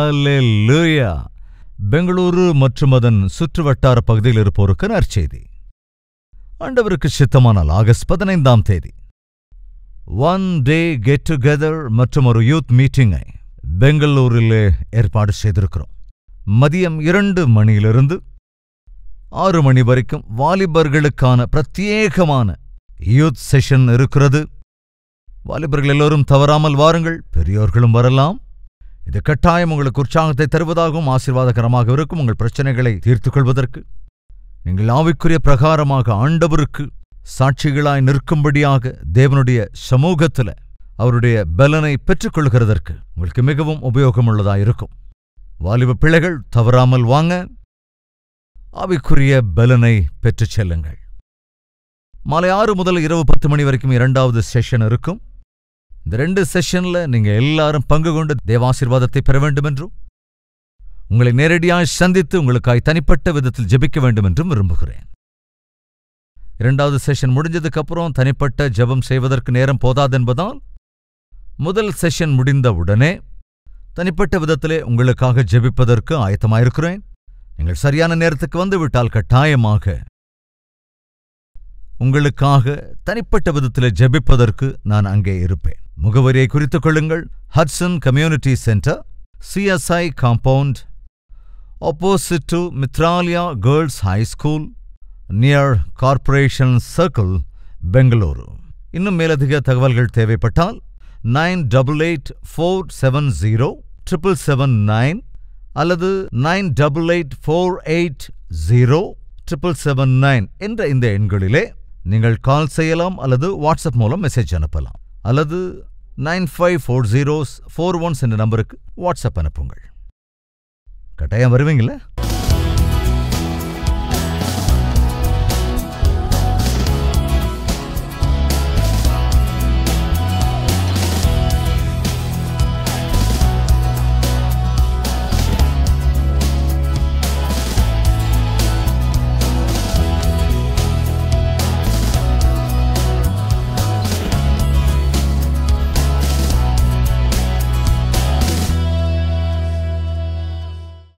ஹalleluya பெங்களூரு மற்றும் அதன் சுற்றுவட்டார பகுதியில் இருப்போருக்கு நற்செய்தி ஆண்டவருக்கு சித்தமானால் ஆகஸ்ட் பதினைந்தாம் தேதி ஒன் டே கெட் டுகெதர் மற்றும் ஒரு யூத் மீட்டிங்கை பெங்களூரிலே ஏற்பாடு செய்திருக்கிறோம் மதியம் இரண்டு மணியிலிருந்து ஆறு மணி வரைக்கும் வாலிபர்களுக்கான பிரத்யேகமான யூத் செஷன் இருக்கிறது வாலிபர்கள் எல்லோரும் தவறாமல் வாருங்கள் பெரியோர்களும் வரலாம் இது கட்டாயம் உங்களுக்கு உற்சாகத்தை தருவதாகவும் ஆசீர்வாதகரமாக இருக்கும் உங்கள் பிரச்சனைகளை தீர்த்துக் கொள்வதற்கு நீங்கள் ஆவிக்குரிய பிரகாரமாக ஆண்டவருக்கு சாட்சிகளாய் நிற்கும்படியாக தேவனுடைய சமூகத்தில் அவருடைய பலனை பெற்றுக்கொள்கிறதற்கு உங்களுக்கு மிகவும் உபயோகமுள்ளதாயிருக்கும் வாலிப பிள்ளைகள் தவறாமல் வாங்க ஆவிக்குரிய பலனை பெற்றுச் செல்லுங்கள் மாலை ஆறு முதல் இரவு பத்து மணி வரைக்கும் இரண்டாவது செஷன் இருக்கும் இந்த ரெண்டு செஷன்ல நீங்க எல்லாரும் பங்கு கொண்டு தேவாசீர்வாதத்தை பெற வேண்டும் என்றும் உங்களை நேரடியாக சந்தித்து உங்களுக்காய் தனிப்பட்ட விதத்தில் ஜெபிக்க வேண்டும் என்றும் விரும்புகிறேன் இரண்டாவது செஷன் முடிஞ்சதுக்கு அப்புறம் தனிப்பட்ட ஜெபம் செய்வதற்கு நேரம் போதாதென்பதால் முதல் செஷன் முடிந்த உடனே தனிப்பட்ட விதத்திலே உங்களுக்காக ஜெபிப்பதற்கு ஆயத்தமாயிருக்கிறேன் நீங்கள் சரியான நேரத்துக்கு வந்துவிட்டால் கட்டாயமாக உங்களுக்காக தனிப்பட்ட விதத்தில் ஜெபிப்பதற்கு நான் அங்கே இருப்பேன் முகவரியை குறித்துக் கொள்ளுங்கள் Hudson community centre CSI compound opposite to Mithralaya girls high school near corporation circle Bengaluru இன்னும் மேலதிக தகவல்கள் தேவைப்பட்டால் nine double eight four seven zero triple seven nine அல்லது nine double eight four eight zero triple seven nine என்ற இந்த எண்களிலே நீங்கள் கால் செய்யலாம் அல்லது வாட்ஸ்அப் மூலம் மெசேஜ் அனுப்பலாம் அல்லது nine five four zeros four ones என்ற நம்பருக்கு வாட்ஸ்அப் அனுப்புங்கள் கட்டாயம் வருவீங்களா